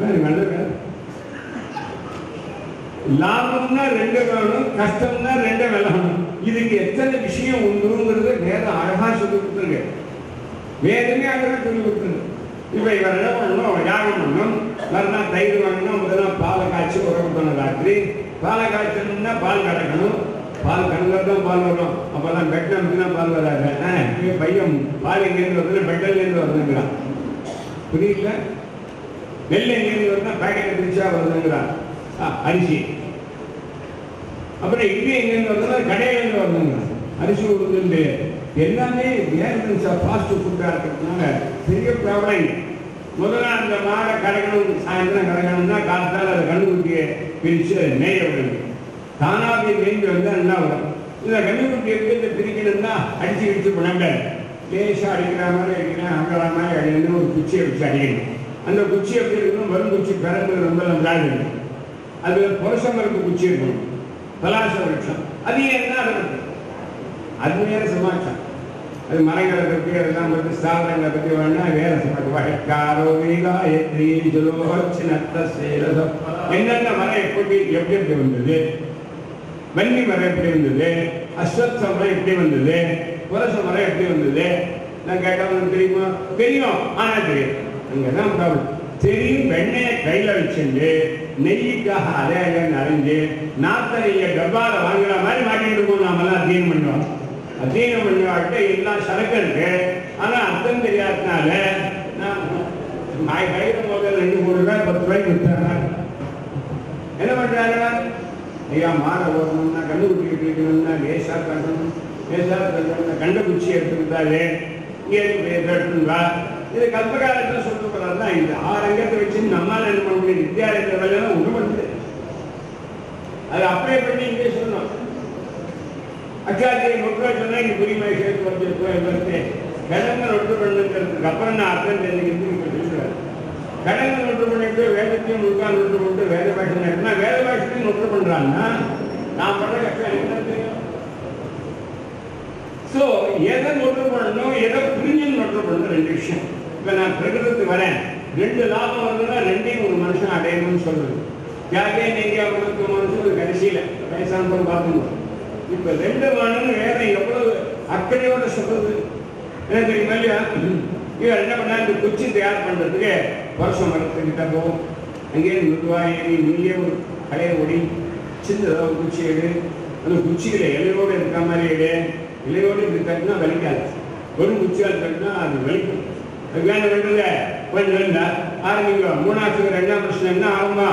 வேணும், நல்ல வேணும். லாபம்னா ரெண்டு வேணும் கஷ்டம்னா ரெண்டு விலகணும் இதுக்கு எத்தனை விஷயம் உண்டுங்கிறது வேதம் அழகா சொல்லி கொடுத்துருங்க வேதமே அழகா சொல்லி கொடுத்துருங்க இப்ப இவர் என்ன பண்ணணும் யாகம் பண்ணணும் மறுநாள் தயிர் வாங்கணும் முதல்ல பாலை காய்ச்சி உறவுக்கணும் ராத்திரி பாலை காய்ச்சணும்னா பால் கறக்கணும் பால் கறந்தாதான் பால் வரும் அப்பதான் பெட் அமைச்சுனா பால் வராது ஆ, இவன் பையன் பால் எங்கேருந்து வருதுன்னா பெட்டல்லேருந்து வருதுங்கிறான் புரியல நெல் எங்கேருந்து வருதுன்னா பேக்கெட் பிரிச்சா வருதுங்கிறான் ஆ, அரிசி அப்புறம் இட்லி எங்கேருந்து வருதுன்னா கடையிலேருந்து வருதுங்கிறான் அரிசி உருதுண்டு எல்லாமே வேறு ஃபாஸ்ட் ஃபுட்டாக இருக்கிறதுனால பெரிய ப்ராப்ளம் முதல்ல அந்த மாடை கடைக்கணும் சாயந்தரம் கடைக்கணும்னா காலத்தால் அதை கண்ணுக்குட்டியை பிரித்து அதை மேய விடுங்க தானா போய் மேய்ந்து வந்தால் என்ன வரும் இந்த கண்ணுக்குட்டியை எடுத்து பிரிக்கணும்னா அடிச்சு இடிச்சு பண்ணாங்க லேசாக அடிக்கிற மாதிரி அடிக்கிறேன் அங்கற மாதிரி அடிக்கணும் ஒரு குச்சியை வச்சு அடிக்கணும் அந்த குச்சி எப்படி இருக்கணும் வரும் குச்சி பிறந்து ரொம்ப நன்றாக இருக்கும் அது புருஷ மரத்து குச்சி இருக்கணும் பலாச விருட்சம் அது ஏன்னா அது இருக்கு. அது வேற சமாச்சாரம் அது மரங்களை பற்றி அதெல்லாம் பற்றி ஸ்தாபனங்களை பற்றி வேணா வேற சமாச்சாரம் வழக்காரோ வீகாயத்ரி ஜுலோச்சினத்த சேரசம் என்னென்ன மரம் எப்படி எப்படி எப்படி வந்தது வன்னி மரம் எப்படி வந்தது அஸ்வத்த மரம் எப்படி வந்தது புரச மரம் எப்படி வந்தது நான் கேட்டவனுக்கு தெரியுமா தெரியும் ஆனா தெரியும் அங்கதான் ப்ராப்ளம் தெரியும் வெண்ணெயை கையில வச்சுட்டு நெய்யுக்காக அலையாக நனைஞ்சு நாத்த நெய்ய டப்பால வாங்குற மாதிரி மாட்டிட்டு இருக்கோம் நாமெல்லாம் அத்தியனம் பண்ணுவோம் அத்தியனம் பண்ணுவாட்ட எல்லாம் சரக்கு இருக்கு ஆனா அர்த்தம் தெரியாதனால நான் கையில முதல்ல ரெண்டு மூணு ரூபாய் பத்து ரூபாய்க்கு வித்தாங்க என்ன பண்றாங்க ஐயா மாலை ஓடணும்னா கண்ணு குட்டி கட்டிக்கணும்னா லேசா கட்டணும் லேசா கட்டணும்னா கண்ட குச்சி எடுத்துக்கிட்டாலே இங்கே எடுத்துங்களா இது கல்பகாலத்தில் சொல்ல போறது தான் இது ஆறு அங்கத்தை வச்சு நம்மால் என்ன பண்ண முடியும் வித்யாலயத்தில் வேலையெல்லாம் ஒன்றும் பண்ணுது அது அப்ளை பண்ணி இங்கே சொல்லணும் அச்சாத்தியை மக்கள் சொன்னா இங்க புரியுமா சேர்த்து வச்சிருக்கோம் இவருக்கு கடமை ஒட்டு பண்ணுங்கிறதுக்கு அப்புறம் நான் அர்த்தம் தெரிஞ்சுக்கிறது இப்ப சொல்லுவேன் கடமை ஒட்டு பண்ணிட்டு வேதத்தையும் முழுக்கால் ஒட்டு பண்ணிட்டு வேத பாஷை நடத்தினா வேத பாஷத்தையும் ஒட்டு பண்றாங்கன்னா நான் பண்ற கஷ்டம் எனக்கு தான் தெரியும் ஸோ எதை நொட்டு பண்ணணும் எதை புரிஞ்சு நொட்டு பண்ணணும் ரெண்டு விஷயம் இப்போ நான் பிரகிருதத்துக்கு வரேன் ரெண்டு லாபம் வருதுன்னா ரெண்டையும் ஒரு மனுஷன் அடையணும்னு சொல்றது யாருக்கே நீங்க அவங்களுக்கு மனுஷன் கடைசியில வயசான பார்க்கணும் இப்ப ரெண்டு வேணும்னு வேற எவ்வளவு அக்கறையோட சொல்றது என்ன தெரியுமா இல்லையா இவர் என்ன பண்ணா இந்த குச்சி தயார் பண்றதுக்கு வருஷம் மரத்துக்கிட்ட போகும் அங்கேயே மெதுவாக ஏறி நீயே ஒரு கலையை ஒடி சின்னதாக ஒரு குச்சி எடு அந்த குச்சியில இலையோடு இருக்கிற மாதிரி எடு இலையோடு இப்படி தட்டினா வலிக்காது ஒரு குச்சியால் தட்டினா அது வலிக்கும் அது வேணும் வேண்டுங்க கொஞ்சம் வேண்டா ஆரம்பிங்க மூணாவது ரெண்டாம் பிரச்சனை என்ன ஆகுமா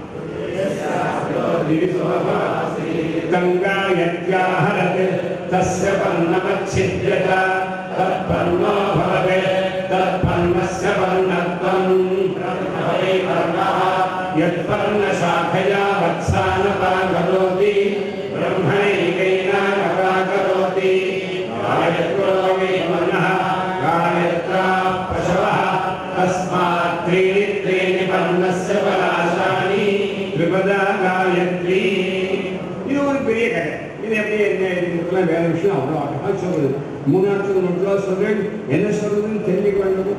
गङ्गायत्याहरत् तस्य पर्णमच्छिद्यत तत्पर्णो भवते तत्पर्णस्य पर्णत्वम् ब्रह्मवै पर्णः यत्पर्णशाखया वत्सानपा करोति ब्रह्मणैकैनाकपा करोति गायत्रो वै मनः गायत्रा पशवः तस्मात् त्रीणि त्रीणि पर्णस्य पलाशानि त्रिपदा गायत्री இது ஒரு பெரிய கதை இது எப்படி என்ன இதுக்கெல்லாம் வேற விஷயம் அவ்வளோ அழகாக சொல்றது மூணாவது மட்டும் சொல்றேன் என்ன சொல்றதுன்னு தெரிஞ்சுக்க வேண்டும்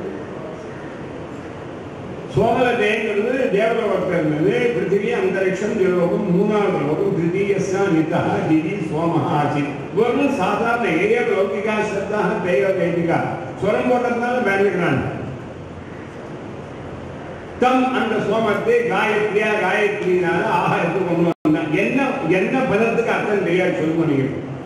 சோமலதேங்கிறது தேவலோகத்தில் இருந்தது பிருத்திவி அந்தரிக்ஷம் தேவலோகம் மூணாவது லோகம் திருத்தீயஸ்யா நிதா திதி சோமஹா ஆசித் வெறும் சாதாரண ஏரிய லௌகிகா ஸ்ரத்தா தெய்வ வைதிகா ஸ்வரம் போட்டதுனால வேண்டுகிறான் தம் அந்த சோமத்தை காயத்ரியா காயத்ரினால ஆகாரத்துக்கு கொண்டு வந்தான் என்ன என்ன பதத்துக்கு அர்த்தம் தெரியாது சொல்லுங்க நீங்க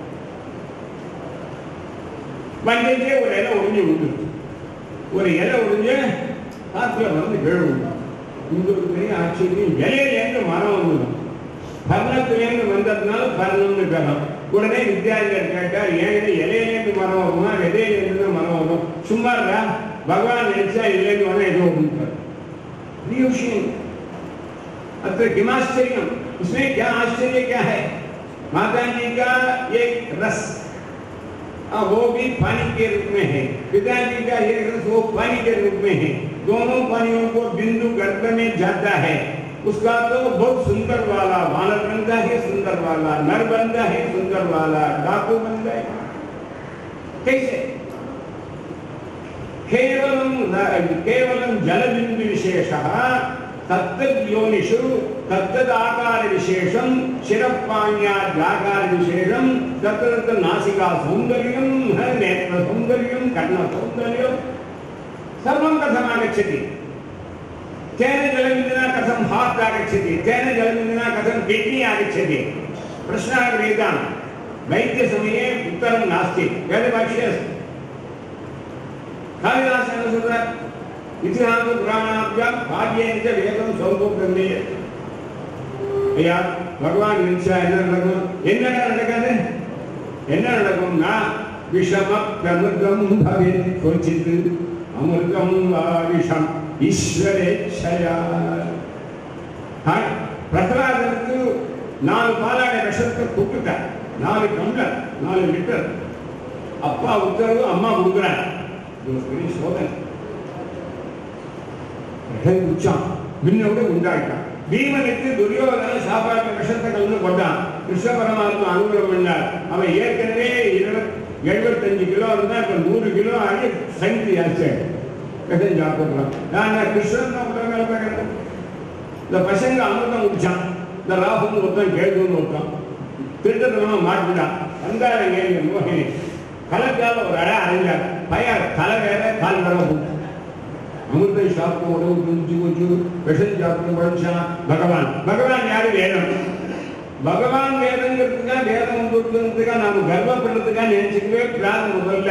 வந்தே ஒரு இலை ஒடிஞ்சு விட்டு ஒரு இலை ஒடிஞ்சு காத்துல வந்து விழுவு இந்த ஒரு பெரிய ஆச்சரியம் இலையிலேருந்து மரம் வந்துடும் பர்ணத்திலேருந்து வந்ததுனால பர்ணம்னு பேரம் உடனே வித்யார்த்திகள் கேட்டார் ஏன் இது இலையிலேருந்து மரம் வருமா விதையிலேருந்து தான் மரம் வரும் சும்மா இருக்கா பகவான் நினைச்சா இல்லைன்னு வேணா ஏதோ ஒன்று विषय अत्र किमाश्चर्य इसमें क्या आश्चर्य क्या है माता जी का एक रस आ, वो भी पानी के रूप में है पिताजी का एक रस वो पानी के रूप में है दोनों पानियों को बिंदु गर्भ में जाता है उसका तो बहुत सुंदर वाला वानर बनता है सुंदर वाला नर बनता है सुंदर वाला डाकू बनता है कैसे केवलं केवलं जलबिन्दु विशेषः தத்தத் யோனிஷு தத்தத் ஆகார விசேஷம் சிரப்பாணியாத் ஆகார விசேஷம் தத்ததத்த நாசிகா சௌந்தர்யம் நேத்திர சௌந்தர்யம் கர்ண சௌந்தர்யம் சர்வம் கதம் ஆகச்சதி तेन जलमिन्दना कथं हार्ट् आगच्छति तेन जलमिन्दना कथं किड्नी आगच्छति प्रश्नः क्रियतां वैद्यसमये उत्तरं नास्ति वेदभाष्ये अस्ति कालिदासेन सुत इतिहासपुराणाभ्यां भाग्येन च वेदं स्वल्पब्रह्मे ஐயா பகவான் நினைச்சா என்ன நடக்கும் என்னடா நடக்காது என்ன நடக்கும்னா விஷம பிரமிருதம் பவேத் கொச்சித் அமிர்தம் வா விஷம் ஈஸ்வரேச்சயா பிரகலாதனுக்கு நாலு பாலாட விஷத்தை கொடுத்துட்டார் நாலு டம்ளர் நாலு லிட்டர் அப்பா உத்தரவு அம்மா கொடுக்குறாங்க இது ஒரு பெரிய சோதனை பிரகன் குச்சான் முன்னோட உண்டாயிட்டான் பீமனுக்கு துரியோதன சாப்பாட்டு விஷத்தை கலந்து கொண்டான் கிருஷ்ண பரமாத்மா அனுகிரகம் பண்ணார் அவன் ஏற்கனவே இருபத் எழுபத்தஞ்சு கிலோ இருந்தா இப்ப நூறு கிலோ ஆகி சக்தி ஆச்சு விஷம் சாப்பிடுறான் நான் கிருஷ்ணன் தான் உலக பார்க்கறேன் இந்த பசங்க அமிர்தம் குடிச்சான் இந்த ராகுன்னு ஒருத்தன் கேள்வின்னு ஒருத்தன் திருட்டத்தனமா மாட்டிட்டான் வந்தாருங்க எங்க மோகினி கலக்கால ஒரு அடை அரைஞ்சார் பையன் தலை வேற கால் வேற போட்டான் அமிர்தம் சாப்பிட்டு உடம்பு குஞ்சு குஞ்சு விஷம் சாப்பிட்டு பழிச்சான் பகவான் பகவான் யாரு வேதம் பகவான் வேதங்கிறதுக்கா வேதம் கொடுக்கறதுக்கா நாம கர்வப்படுறதுக்கா நினைச்சுக்கவே பிரார்த்தனை முதல்ல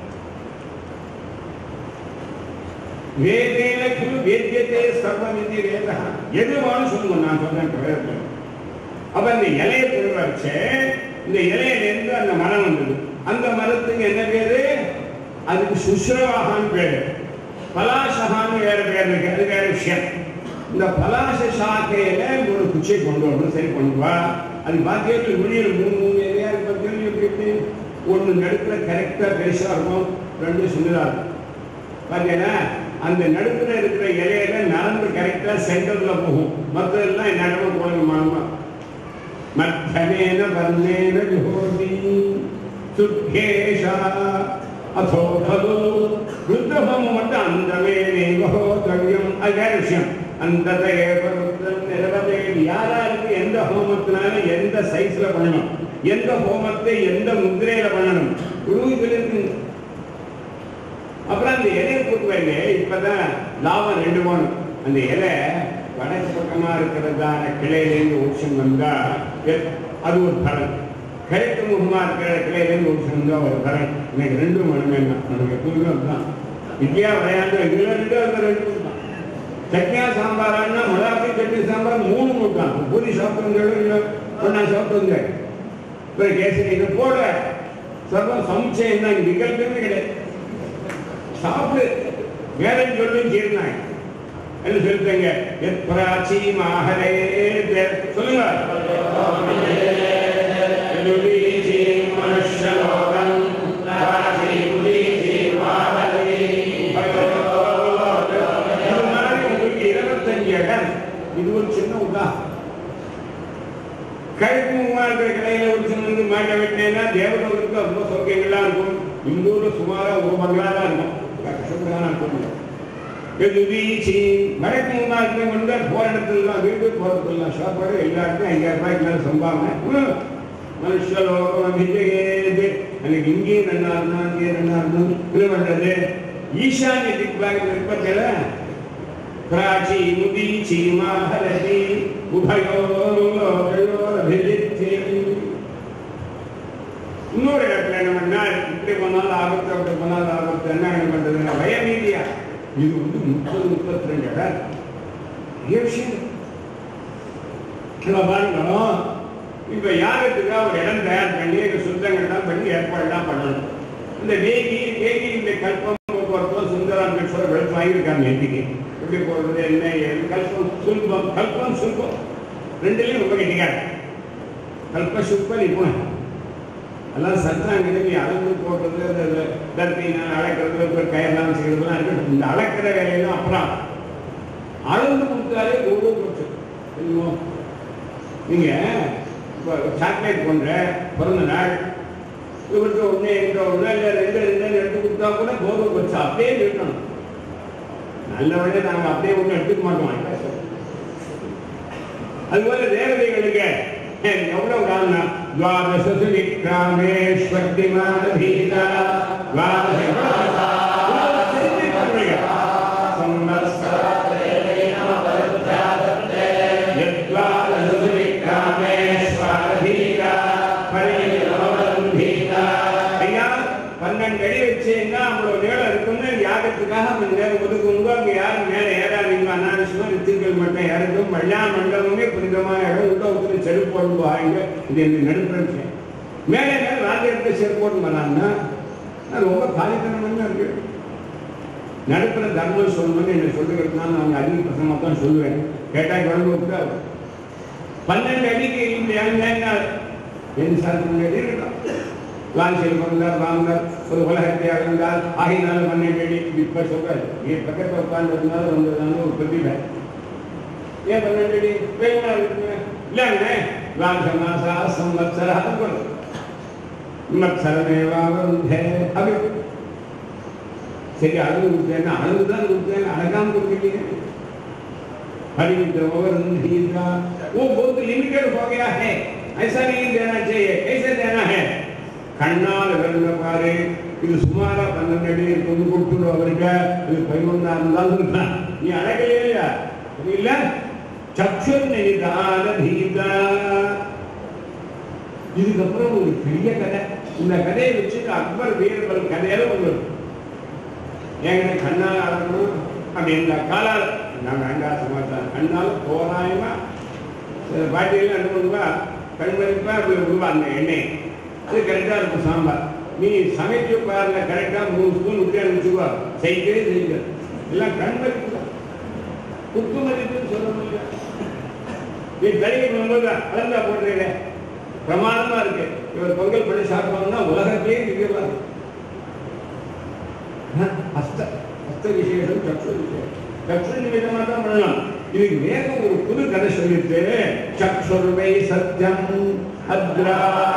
வேதேன குரு வேத்தியதே சர்வமிதி வேதா எது வேணும் சொல்லுங்க நான் சொல்றேன் வேதத்தில் அப்ப இந்த இலையை பொருள் வச்ச இந்த இலையில இருந்து அந்த மரம் வந்தது அந்த மரத்துக்கு என்ன பேரு அதுக்கு சுஸ்ரவாகான்னு பேரு பலாசகான்னு வேற பேர் இருக்கு அது வேற விஷயம் இந்த பலாச சாக்கையில ஒரு குச்சியை கொண்டு வரணும் சரி கொண்டு வா அது பாக்கியத்தில் வெளியில் மூணு மூணு ஏரியா இருக்கு கேள்வி எப்படி இருக்கு ஒன்று நடுப்புல கரெக்டா பெருசா இருக்கும் ரெண்டு சின்னதா இருக்கும் பாத்தீங்கன்னா அந்த நடுப்புல இருக்கிற இலையில நரம்பு கரெக்டா சென்டர்ல போகும் மற்றதெல்லாம் நடுவு போகணுமா மத்தனேன வர்ணேன ஜோதி சுத்தேஷா அதோ பலோ ருத்ரஹோமம் மட்டும் அந்தமே நெய்வகோதவியம் அது வேற விஷயம் அந்த நிரவதை யாராருக்கு எந்த ஹோமத்தினால எந்த சைஸ்ல பண்ணணும் எந்த ஹோமத்தை எந்த முத்திரையில பண்ணணும் குரு இதுல இருக்கு அப்புறம் அந்த இலையை போட்டுவாங்க இப்பதான் லாபம் ரெண்டு போகணும் அந்த இலை வடக்கு பக்கமா இருக்கிறதான கிளையிலேருந்து ஓட்சம் வந்தா எ- அது ஒரு பலன் கிழக்கு முகமா இருக்கிற கிளையிலேருந்து ஓட்சம் வந்தா ஒரு பலன் எனக்கு ரெண்டும் மனமே தான் நமக்கு எப்போதுமே அதுதான் இந்தியா விளையாண்டு இதுல ரெண்டு அந்த ரெண்டு தான் சட்னியா சாம்பாரான்னா மிளகாய் சட்னி சாம்பார் மூணு முட்டான் பூரி சாப்பிடுங்க இல்லை ஒன்னா சாப்பிடுங்க இப்போ கேசரி இதை போட சர்வம் சமுச்சயம் தான் விகல்பமே கிடையாது சாப்பிடு வேதம் சொல்லி ஜீர்ணாய் என்ன சொல்லிட்டாங்க எத் பிராச்சி மாஹரே தே- சொல்லுங்க எதுலீச்சி மனுஷ்யலோகம் பிராச்சி உலீச்சி மாஹரே இது மாதிரி உங்களுக்கு இருபத்தஞ்சு இடம் இது ஒரு சின்ன உதாரணம் கிழக்கு முகமா இருக்கிற கடையில ஒரு சின்ன வந்து மாட்ட வெட்டினேன்னா தேவலோகத்துக்கு ரொம்ப சௌக்கியங்கள்லாம் இருக்கும் இந்த ஊர்ல சுமாரா ஒரு பங்களா தான் இருக்கும் கஷ்டப்படாம இருக்கும் இது வீச்சு வடக்கு முகமா இருக்கிறவங்க போற இடத்துலாம் வீடு போறதுலாம் சாப்பாடு எல்லாருக்கும் ஐயாயிரம் ரூபாய்க்கு மேல சம்பாவனை மனுஷலோகம் அபிஜயேது எனக்கு இங்கேயும் ரெண்டா இருந்தா அங்கேயும் ரெண்டா இருந்தா இது பண்றது ஈசான்ய திக்பாக விருப்பத்தில் प्राची मुदीची माहरति உபயோரோபிஜித்தி இன்னொரு இடத்துல என்ன பண்ணா இப்படி பண்ணாலும் ஆபத்து அப்படி பண்ணாலும் ஆபத்து என்ன என்ன பண்றதுன்னா பயமீதியா இது வந்து முப்பது முப்பத்தி ரெண்டு இடம் பெரிய விஷயம் நம்ம பாருங்களோம் இப்ப யாருக்குதான் ஒரு இடம் தயார் பண்ணி இந்த சுத்தங்கள்லாம் பண்ணி ஏற்பாடுலாம் பண்ணணும் இந்த வேகி வேகி இந்த கல்பம் போக்குவரத்து சுந்தரம் கிருஷ்ணர் வெளுத்து வாங்கியிருக்காங்க இன்னைக்கு எப்படி போடுறது என்ன ஏது கல்பம் சுல்பம் கல்பம் சுல்பம் ரெண்டுலையும் ரொம்ப கெட்டிக்காரு கல்ப சுல்ப நிபுணம் எல்லாம் சத்தாங்க நீ அளந்து போடுறது அந்த தர்த்தினா அளக்கிறது ஒரு கயர்லாம் செய்யறதுலாம் இருக்கட்டும் இந்த அளக்கிற வேலையெல்லாம் அப்புறம் அளந்து கொடுத்தாலே ஒரு போச்சு தெரியுமோ நீங்க இப்போ சாக்லேட் பண்ற பிறந்த நாள் இவருக்கு ஒண்ணு எங்க ஒண்ணு இல்ல ரெண்டு ரெண்டு எடுத்து கொடுத்தா கூட போதும் வச்சு அப்படியே இருக்கணும் நல்ல வழியை நாங்க அப்படியே ஒண்ணு எடுத்துக்க மாட்டோம் அதுபோல தேவதைகளுக்கு எவ்வளவு காரணம் துவாதசு விக்ராமேஸ்வர்தி மாதபீதா துவாதச பன்னெண்டு அடி வச்சீங்கன்னா அவ்வளவு நேரம் இருக்குன்னு யாகத்துக்காக கொஞ்ச நேரம் ஒதுக்குங்க அங்க யாரும் மேல ஏறாதீங்க அனாவசியமா நித்திகள் மட்டும் இறங்கும் மல்லா மண்டபமே புனிதமான இடம் உள்ள ஒருத்தர் செருப்பு போட்டு வாங்க இது எனக்கு நடுப்புற விஷயம் மேலே மேல ராஜ்யத்தை செருப்பு போட்டு வராங்கன்னா அது ரொம்ப காலித்தனமா இருக்கு நடுப்புற தர்மம் சொல்லணும்னு என்ன சொல்லுகிறதுனால நான் அதிக பிரசமா தான் சொல்லுவேன் கேட்டா குழம்பு விட்டா பன்னெண்டு அடிக்கு இல்லையா என் சாத்திரம் இருக்கட்டும் லான்சியில் பிறந்தார் வாழ்ந்தார் ஒரு உலகத்தை அடைந்தார் ஆகினாலும் பன்னெண்டு அடி இப்ப சொல்றாரு நீ பக்கத்தில் உட்கார்ந்து இருந்தாலும் வந்ததான ஒரு பிரதிபை ஏன் பன்னெண்டு அடி வேகமா இருக்குங்க இல்லைங்க லான்ச மாசா சம்வத்சரா போடுறது மத்சரமேவாவருந்தே அப்படி சரி அழுது கொடுத்தேன்னா அழுது தான் கொடுத்தேன் அழகாம கொடுக்கலையே परिविद्रोवरुन्धीता वो बहुत लिमिटेड हो गया है ऐसा नहीं देना चाहिए कैसे देना है கண்ணால் வெள்ள பாரு இது சுமாரா பன்னெண்டு அடி கொண்டு கொடுத்துடு அவருக்கு இது பதினொன்னா இருந்தாலும் தான் நீ அழகலையே இல்லையா இல்ல சக்ஷுர் நிதான தீதா இதுக்கப்புறம் ஒரு பெரிய கதை இந்த கதையை வச்சுட்டு அக்பர் வீரர்கள் கதையில ஒன்று ஏங்க கண்ணால் அழகணும் அப்படி இந்த காலால் நான் வேண்டாம் சமாச்சாரம் கண்ணால் தோராயமா சில பாட்டியெல்லாம் என்ன பண்ணுவா கண்மணிப்பா அப்படி விடுவா அந்த எண்ணெய் அது கரெக்டாக இருக்கும் சாம்பார் நீ சமைச்சு பாருங்க கரெக்டாக மூணு ஸ்பூன் விட்டு அனுப்பிச்சுவா செய்யவே செய்யுங்க எல்லாம் கண்மதிப்பு தான் குத்து மதிப்புன்னு சொல்ல முடியல நீ தனியை பண்ணும்போது அளந்தா போடுறீங்க பிரமாதமா இருக்கு இவர் பொங்கல் பண்ணி சாப்பிடுவாங்கன்னா உலகத்திலேயே திவ்யமாக ஹஸ்த ஹஸ்த விசேஷம் சக்ஷு விசேஷம் சக்ஷு நிமித்தமாக தான் பண்ணலாம் இதுக்கு வேகம் ஒரு புது கதை சொல்லிட்டு சக்ஷுர்வை சத்யம் அத்ரா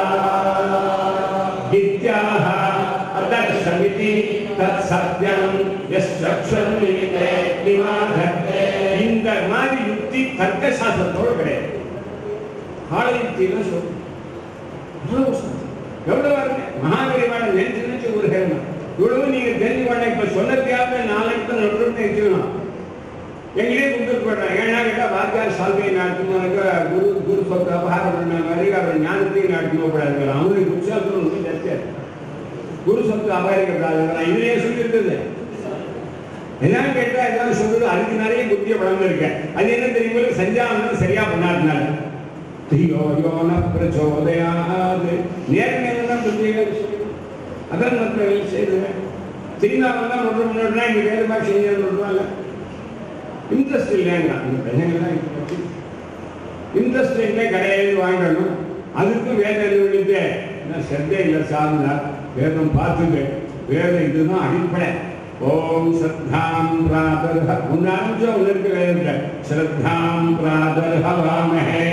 இத்யாக அதர்ஷமிதி தத் சத்யம் எஸ் சக்ஷுர்மிதே நிவாதத்தே இந்த மாதிரி யுக்தி தர்க்க சாஸ்திரத்தோடு கிடையாது காலயுக்தியில சொல்லும் இவ்வளவு சொல்லும். எவ்வளவு இருக்கு மகாபரிவான நினைச்சு நினைச்சு ஒரு கேள்வி இவ்வளவு நீங்க தெரிஞ்சு பண்ண இப்ப சொன்னதுக்காக நாளைக்கு நட்டு வச்சுக்கணும் எங்களே கொடுத்துட்டு போடுறாங்க ஏன்னா கேட்டா வாத்தியார் சால்வையை நடத்துனவனுக்கு குரு குரு சொத்து அபகாரம் பண்ண மாதிரி அவர் ஞானத்தையும் நடத்தணும் கூடாது அவங்களுக்கு புருஷாசனம் ரொம்ப ஜாஸ்தியா இருக்கு குரு சொத்து அபகரிக்கப்படாது இதுலயே சொல்லியிருந்தது எல்லாம் கேட்டா எல்லாம் சொல்றது அதுக்கு நிறைய புத்திய படம் இருக்கேன் அது என்ன தெரியுமா சஞ்சாவனம் சரியா பண்ணாதனால தியோ யோன பிரச்சோதயாது நேர்மையில தான் புத்திய அதான் மற்ற செய்துவேன் திருநாவெல்லாம் ஒன்று முன்னாடினா இங்க வேறு மாதிரி செஞ்சு சொல்லுவாங்க இன்ட்ரெஸ்ட் இல்லைங்க அந்த பையங்கள்லாம் இன்ட்ரெஸ்ட் இல்லை கடையில் வாங்கணும் அதுக்கும் வேதம் எழுதிட்டு நான் சத்தே இல்லை சார்ந்தா வேதம் பார்த்துட்டு வேதம் இதுதான் அடிப்படை ஓம் ஸ்ரத்தாம் பிராதர்ஹ ஒன்று ஆரம்பிச்சா ஒன்று இருக்கு வேதத்தில் ஸ்ரத்தாம் பிராதர்ஹ வாமஹே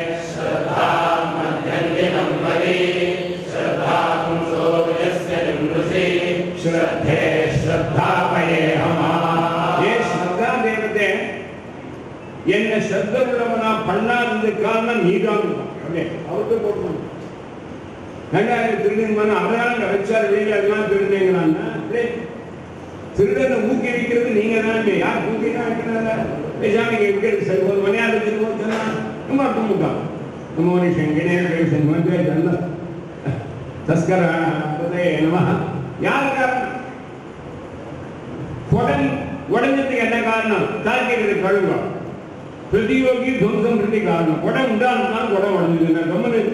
ஸ்ரத்தே ஸ்ரத்தாபயே ஹமா ஏ ஸ்ரத்தா தேவதே என்ன ஸ்ரத்த உள்ளவனா பண்ணாதது காரணம் நீதான் அவருக்கு போட்டு ரெண்டாயிரம் திருடன் அவரால் வச்சார் வெளியில எல்லாம் திருடுனீங்களான்னா திருடனை ஊக்குவிக்கிறது நீங்க தான் யார் ஊக்கினா வைக்கிறாங்க பேசாம நீங்க வைக்கிறது சரி ஒரு மணியாவது திருவோம் சொன்னா நம்ம கும்பிட்டா நம்ம மனுஷன் கணேச வந்து ஜன்ன தஸ்கர நம யார் காரணம் உடனே உடஞ்சதுக்கு என்ன காரணம் தாக்கிறது கழுவம் பிரதியோகி துவம்சம் பிரதி காரணம் குடம் உண்டானதுனால குடம் உடஞ்சது கம்மனு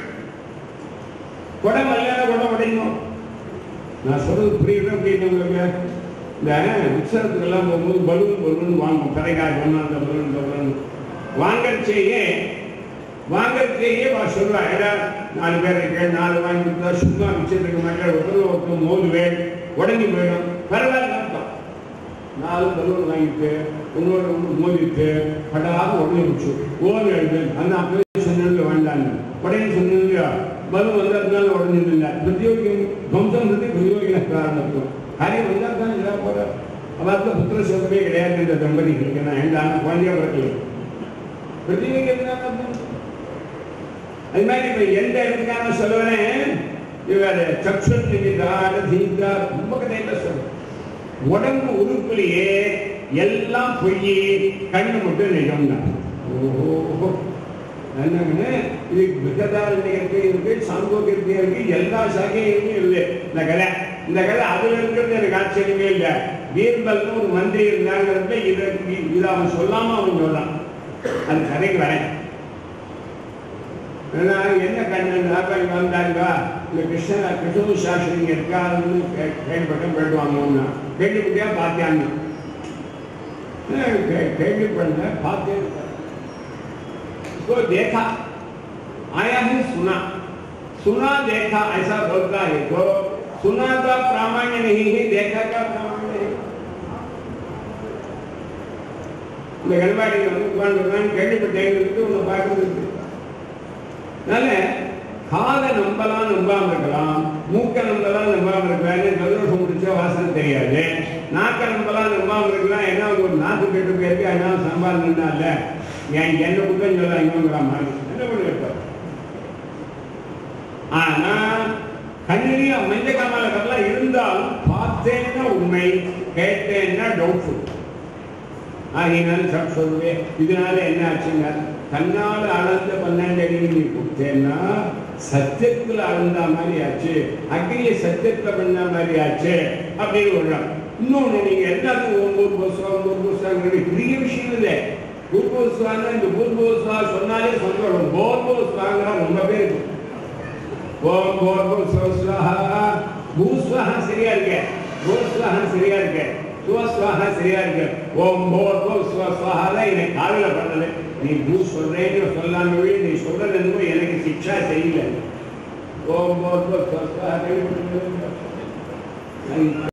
குடம் அல்ல குடம் உடையணும் நான் சொல்றது புரியுது அப்படின்னு உங்களுக்கு இந்த உற்சவத்துக்கெல்லாம் போகும்போது பலூன் பலூன் வாங்கும் கரைக்காய் பண்ண அந்த பலூன் இந்த பலூன் வாங்கச்சேயே வாங்கச்சேயே வா சொல்லுவா ஏடா நாலு பேர் இருக்க நாலு வாங்கி கொடுத்தா சும்மா வச்சிருக்க மாட்டேன் ஒருத்தர் ஒருத்தர் மோதுவேன் உடஞ்சி போயிடும் பரவாயில்ல அர்த்தம் நாலு பலூன் வாங்கிட்டு உன்னோட ஒன்று மோதிட்டு படாத உடனே வச்சு ஓடு எழுது அந்த அப்பவே சொன்னது வேண்டாங்க உடனே சொன்னது இல்லையா பலூன் வந்து அதனால உடஞ்சது இல்லை பிரதியோகி துவம்சம் வந்து பிரதியோகின காரணத்துக்கும் காரியம் வந்தால் தான் இதா போற அவருக்கு புத்திர சோகமே கிடையாது இந்த தம்பதிகளுக்கு நான் எந்த குழந்தைய பிறக்கல பிருத்திவிக்கு என்ன அர்த்தம் அது மாதிரி இப்ப எந்த இடத்துக்கான சொல்லுவேன் இவர் சக்ஷன் நிமிதார தீர்த்தா ரொம்ப கதையில சொல்றேன் உடம்பு உறுப்புலயே எல்லாம் பொய் கண்ணு மட்டும் நிஜம்னா ஓஹோ என்னங்க இது விகதாரண்யத்தை இருக்கு சாந்தோக்கியத்தை இருக்கு எல்லா சாகையுமே இல்லை இந்த கதை இந்த கதை அதுல இருக்கிறது எனக்கு ஆச்சரியமே இல்லை பீர்பல்னு ஒரு மந்திரி இருந்தாங்கிறத இதற்கு இதை அவன் சொல்லாம அவன் சொல்றான் அது கதைக்கு வரேன் ஏன்னா என்ன கண்ணன் நாட்கள் வந்தாங்க இந்த கிருஷ்ண கிருஷ்ண சாஸ்திரி இங்க இருக்காருன்னு கே- கேள்விப்பட்டேன் போயிடுவாங்கன்னா கேள்விப்பட்டியா பார்த்தியான்னு கேள்விப்பட்ட பார்த்தேன் तो देखा आया है सुना सुना देखा ऐसा बोलता है तो सुना का प्रामाण्य नहीं है देखा का प्रामाण्य है இந்த கல்வாடியில் வந்து உட்கார்ந்து கேள்விப்பட்டேங்கிறது ஒன்று பார்க்கறது அதனால காதை நம்பலாம் நம்பாம இருக்கலாம் மூக்க நம்பலாம் நம்பாம இருக்கலாம் ஜலதோஷம் முடிச்ச வாசனை தெரியாது நாக்க நம்பலாம் நம்பாம இருக்கலாம் ஏன்னா ஒரு நாக்கு கெட்டு போயிருக்கு அதனால சம்பால் நின்னால என் என்ன குத்தம் சொல்ல இவங்கிற மாதிரி என்ன பண்ணிருப்பார் ஆனா கண்ணிலையும் மஞ்ச காமாலக்கெல்லாம் இருந்தாலும் பார்த்தேன்னா உண்மை கேட்டேன்னா டவுட்ஃபுல் ஆகினால சார் சொல்லுவேன் இதனால என்ன ஆச்சுங்க தன்னால் அளந்த பன்னெண்டு அடி நீ கொடுத்தேன்னா சத்தியத்துல அளந்த மாதிரி ஆச்சு அக்னியை சத்தியத்துல பண்ண மாதிரி ஆச்சு அப்படின்னு சொல்றாங்க இன்னொன்னு நீங்க எல்லாத்துக்கும் ஒன்பது புதுசா ஒன்பது புதுசாங்கிறது பெரிய விஷயம் இல்லை பூர்வஸ்வாங்க இந்த பூர்வஸ்வா சொன்னாலே சந்தோஷம் போர்வஸ்வாங்கிற ரொம்ப பேர் இருக்கு ஓம் போர்வஸ்வஸ்வஹா பூஸ்வஹா சரியா இருக்கு பூஸ்வஹா சரியா இருக்கு சுவஸ்வஹா சரியா இருக்கு ஓம் போர்வஸ்வஸ்வஹா தான் எனக்கு காதுல பண்ணல நீ பூ சொல்றேன்னு சொல்லாம விழி நீ சொல்றது என்னமோ எனக்கு சிக்ஷா தெரியல ஓம் போர்வஸ்வஸ்வஹா